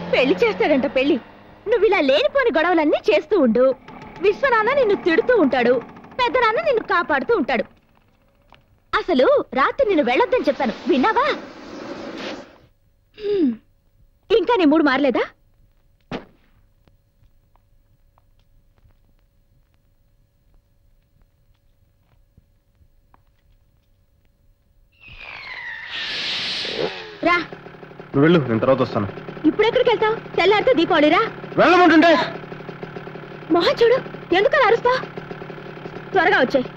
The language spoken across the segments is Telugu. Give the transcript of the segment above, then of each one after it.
పెళ్లి చేస్తాడంట పెళ్లి నువ్వు ఇలా లేనిపోని గొడవలన్నీ చేస్తూ ఉండు విశ్వనాన్న నిన్ను తిడుతూ ఉంటాడు పెద్దనాన్న నిన్ను కాపాడుతూ ఉంటాడు అసలు రాత్రి నిన్ను వెళ్ళొద్దని చెప్పాను విన్నావా హ్మ్. ఇంకా నీ మూడు మారలేదా రా నువ్వు వెళ్ళు నేను తర్వాత వస్తాను ఇప్పుడు ఎక్కడికి వెళ్తావు తెల్లారితో దీపావళిరా వెళ్ళమంటుంటే మొహం చూడు ఎందుకని అరుస్తా త్వరగా వచ్చాయి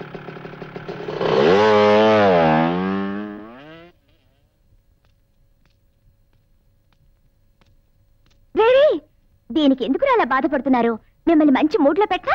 వేరే దీనికి ఎందుకు అలా బాధపడుతున్నారు మిమ్మల్ని మంచి మూడ్లో పెట్టా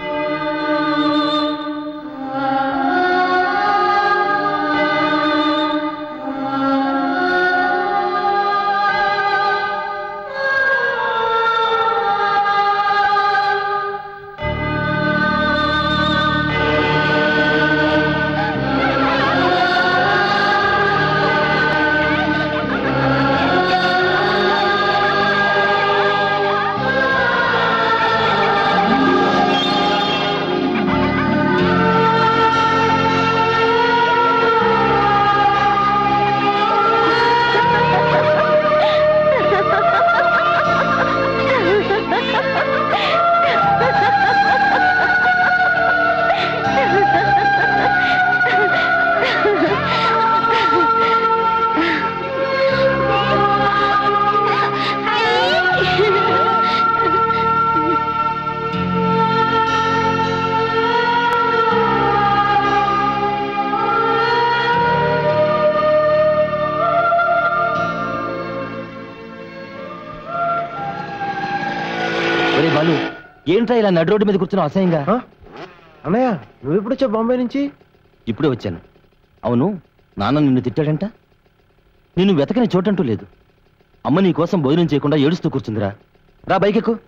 ఒరే బాలు ఏంట్రా ఇలా నడు రోడ్డు మీద కూర్చున్నావు అసహ్యంగా ఆ? అన్నయ్య నువ్వు ఎప్పుడు వచ్చావు బాంబే నుంచి ఇప్పుడే వచ్చాను అవును నాన్న నిన్ను తిట్టాడంట నిన్ను వెతకని చోటంటూ లేదు అమ్మ నీ కోసం భోజనం చేయకుండా ఏడుస్తూ కూర్చుందిరా రా బైక్ ఎక్కు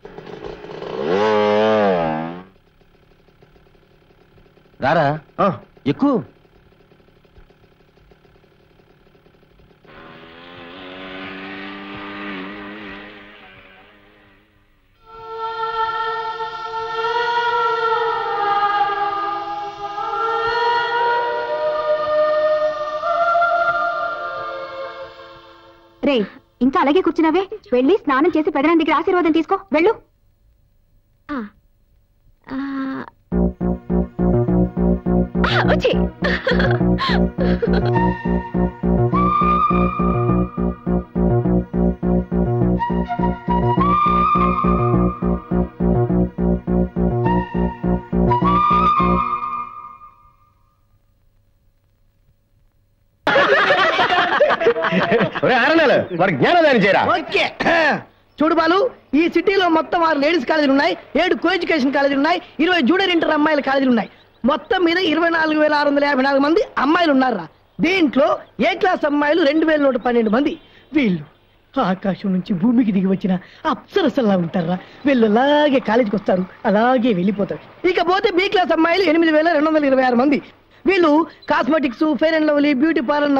రారా ఆ, ఎక్కు రే ఇంకా అలాగే కూర్చున్నావే వెళ్ళి స్నానం చేసి పెదనాన్న దగ్గర ఆశీర్వాదం తీసుకో వెళ్ళు వచ్చి ఒరే ఆరణాలు మరి జ్ఞానదాని చేయరా ఓకే చూడు బాలు ఈ సిటీలో మొత్తం ఆరు లేడీస్ కాలేజీలు ఉన్నాయి ఏడు కో ఎడ్యుకేషన్ కాలేజీలు ఉన్నాయి ఇరవై జూనియర్ ఇంటర్ అమ్మాయిల కాలేజీలు ఉన్నాయి మొత్తం మీద ఇరవై నాలుగు వేల ఆరు వందల యాభై నాలుగు మంది అమ్మాయిలు ఉన్నారా దీంట్లో ఏ క్లాస్ అమ్మాయిలు రెండు వేల నూట పన్నెండు మంది వీళ్ళు ఆకాశం నుంచి భూమికి దిగి వచ్చిన అప్సరసల్లా ఉంటారా వీళ్ళు అలాగే కాలేజీకి వస్తారు అలాగే వెళ్ళిపోతారు ఇకపోతే బి క్లాస్ అమ్మాయిలు ఎనిమిది వేల రెండు వందల ఇరవై ఆరు మంది వీళ్ళు cosmetics fair and lovely beauty parlour